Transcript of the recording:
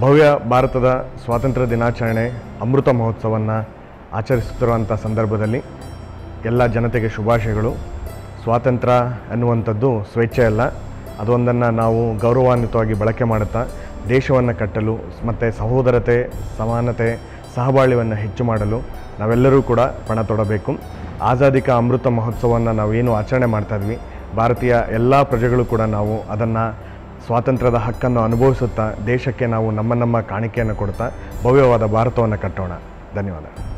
ಭವ್ಯ ಭಾರತದ ಸ್ವಾತಂತ್ರ್ಯ ದಿನಾಚರಣೆ ಅಮೃತ ಮಹೋತ್ಸವವನ್ನು ಆಚರಿಸುತ್ತಿರುವಂಥ ಸಂದರ್ಭದಲ್ಲಿ ಎಲ್ಲ ಜನತೆಗೆ ಶುಭಾಶಯಗಳು ಸ್ವಾತಂತ್ರ್ಯ ಅನ್ನುವಂಥದ್ದು ಸ್ವೇಚ್ಛೆ ಅಲ್ಲ ಅದೊಂದನ್ನು ನಾವು ಗೌರವಾನ್ವಿತವಾಗಿ ಬಳಕೆ ಮಾಡುತ್ತಾ ದೇಶವನ್ನು ಕಟ್ಟಲು ಮತ್ತು ಸಹೋದರತೆ ಸಮಾನತೆ ಸಹಬಾಳ್ವೆಯನ್ನು ಹೆಚ್ಚು ಮಾಡಲು ನಾವೆಲ್ಲರೂ ಕೂಡ ಪಣ ತೊಡಬೇಕು ಆಜಾದಿ ಕಾ ಅಮೃತ ಮಹೋತ್ಸವವನ್ನು ನಾವೇನು ಆಚರಣೆ ಮಾಡ್ತಾ ಇದ್ವಿ ಭಾರತೀಯ ಎಲ್ಲ ಪ್ರಜೆಗಳು ಕೂಡ ನಾವು ಅದನ್ನು ಸ್ವಾತಂತ್ರ್ಯದ ಹಕ್ಕನ್ನು ಅನುಭವಿಸುತ್ತಾ ದೇಶಕ್ಕೆ ನಾವು ನಮ್ಮ ನಮ್ಮ ಕಾಣಿಕೆಯನ್ನು ಕೊಡ್ತಾ ಭವ್ಯವಾದ ಭಾರತವನ್ನು ಕಟ್ಟೋಣ ಧನ್ಯವಾದ